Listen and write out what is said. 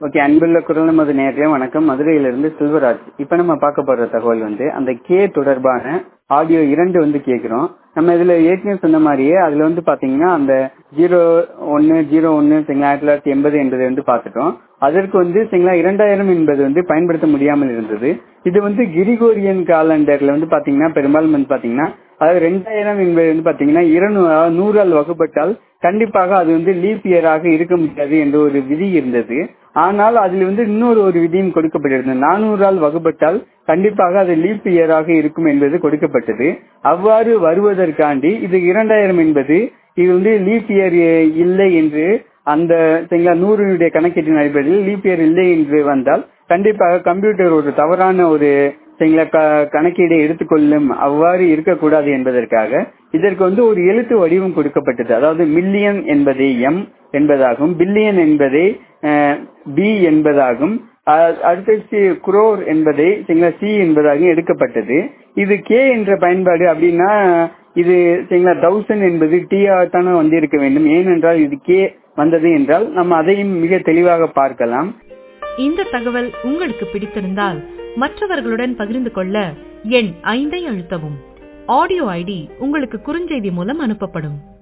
okay அன்புள்ள குரல் நமது நேரடியா வணக்கம் மதுரையிலிருந்து செல்வராஜ் இப்ப நம்ம பார்க்க போற தகவல் வந்து அந்த கே தொடர்பான ஆடியோ இரண்டு வந்து கேக்குறோம் நம்ம இதுல ஏற்கனவே சொன்ன மாதிரியே அதுல வந்து பாத்தீங்கன்னா அந்த ஜீரோ ஒன்னு ஜீரோ ஒன்னு சரிங்களா ஆயிரத்தி தொள்ளாயிரத்தி எண்பது என்பதை வந்து பார்த்துட்டோம் அதற்கு வந்து சரிங்களா இரண்டாயிரம் என்பது வந்து பயன்படுத்த முடியாமல் இருந்தது இது வந்து கிரிகோரியன் காலண்டர்ல வந்து பாத்தீங்கன்னா பெரும்பாலும் வந்து பாத்தீங்கன்னா அதாவது ரெண்டாயிரம் என்பது வந்து பாத்தீங்கன்னா இருநூறு நூறால் வகுப்பட்டால் கண்டிப்பாக அது வந்து லீப் இயராக இருக்க முடியாது என்ற ஒரு விதி இருந்தது ஆனால் அதில் வந்து இன்னொரு ஒரு விதியும் கொடுக்கப்பட்டிருந்தது நானூறால் வகுப்பட்டால் கண்டிப்பாக அது லீப் இயராக இருக்கும் என்பது கொடுக்கப்பட்டது அவ்வாறு வருவதற்காண்டி இது இரண்டாயிரம் என்பது இது வந்து லீப் இயர் இல்லை என்று அந்த சரிங்களா நூறுடைய கணக்கீட்டின் அடிப்படையில் லீப் இயர் இல்லை என்று வந்தால் கண்டிப்பாக கம்ப்யூட்டர் ஒரு தவறான ஒரு சரிங்களா கணக்கீடை எடுத்துக்கொள்ளும் அவ்வாறு இருக்கக்கூடாது என்பதற்காக இதற்கு வந்து ஒரு எழுத்து வடிவம் கொடுக்கப்பட்டது அதாவது மில்லியன் என்பதை எம் என்பதாகும் பில்லியன் என்பதை பி என்பதாகும் அடுத்து குரோர் என்பதை சரிங்களா சி என்பதாக எடுக்கப்பட்டது இது கே என்ற பயன்பாடு அப்படின்னா இது சரிங்களா தௌசண்ட் என்பது டி தானே வந்திருக்க வேண்டும் ஏனென்றால் இது கே வந்தது என்றால் நம்ம அதையும் மிக தெளிவாக பார்க்கலாம் இந்த தகவல் உங்களுக்கு பிடித்திருந்தால் மற்றவர்களுடன் பகிர்ந்து கொள்ள எண் ஐந்தை அழுத்தவும் ஆடியோ ஐடி உங்களுக்கு குறுஞ்செய்தி மூலம் அனுப்பப்படும்